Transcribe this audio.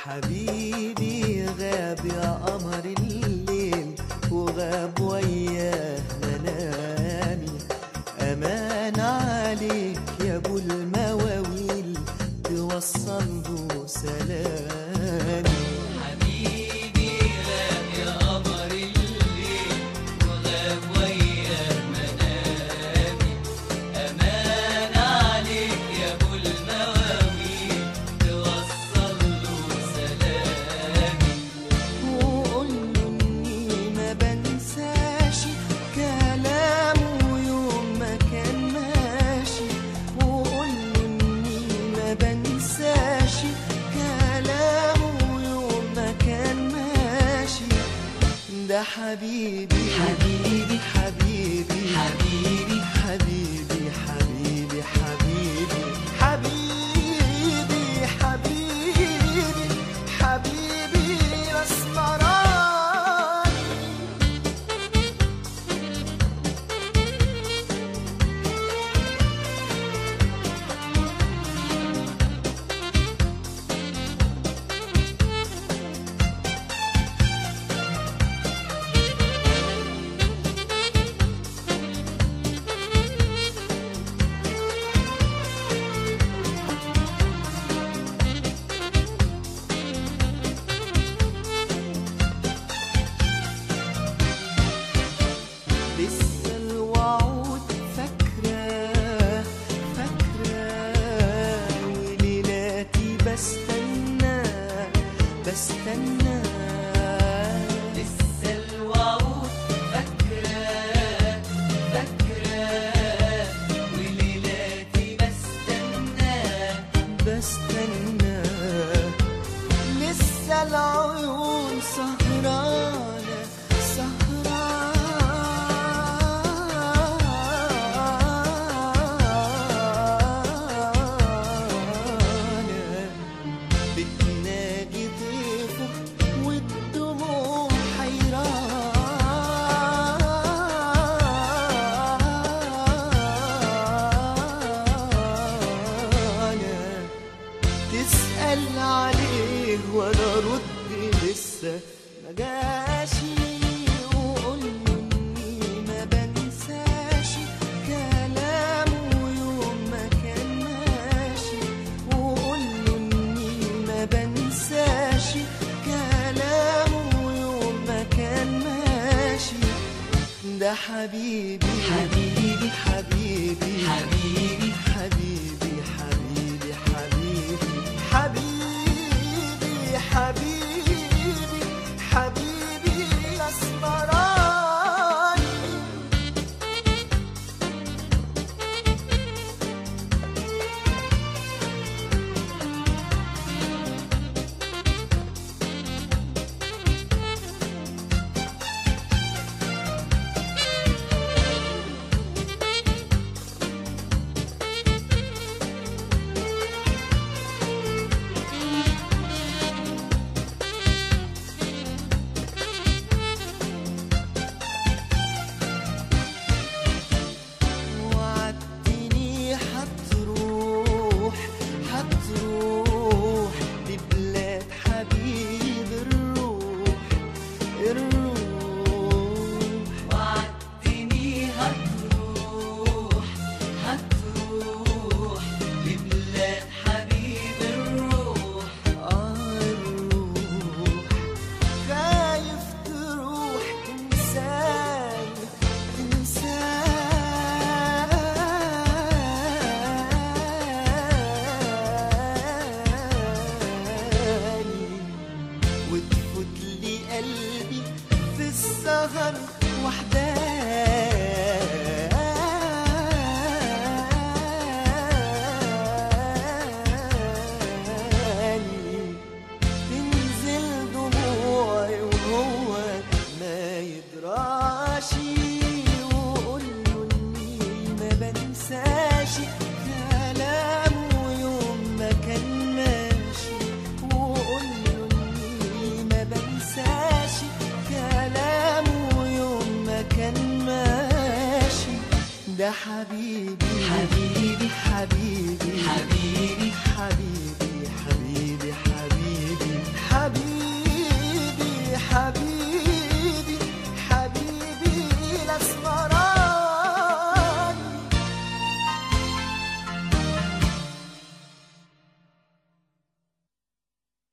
حبيبي غاب يا قمر الليل وغاب وياه منامي أمان عليك يا أبو المواويل توصل له سلامي حبيبي غاب يا قمر الليل وغاب وياه منامي أمان عليك يا أبو المواويل توصل له سلامي وقول له إني ما بنساش كلامه يوم ما كان ماشي وقول له إني ما بنساش كلامه يوم ما كان ماشي ده حبيبي حبيبي حبيبي حبيبي حبيبي حبيبي حبيبي حبيبي حبيبي حبيبي الاسمراني لسه الوعود فاكرة فاكرة وليلاتي بستنى بستنى لسه الوعود فاكرة فاكرة وليلاتي بستنى بستنى لسه العيون سهرانة سهرانة بتناجي ضيفه والدموع حيرانة تسأل عليه وانا رد لسه ما جاشي وقول له اني ما بنساش كلامه يوم ما كان ماشي وقول له اني ما بنساش كلامه يوم ما كان ماشي ده حبيبي حبيبي حبيبي حبيبي حبيبي حبيبي حبيبي حبيبي حبيبي حبيبي الاسمراني وعدتني حتروح حتروح لبلاد حبيب الروح الروح وعدتني هتروح هتروح لبلاد حبيب الروح آه الروح خايف تروح تنساني تنساني وتفوت لي قلبي في السهر وحداني تنزل دموعي وهو ما يدراشي وقول له اني ما بنساش كلامه يوم ما كان ماشي وقول له اني ما بنساش كلامه يوم ما كان ماشي ده حبيبي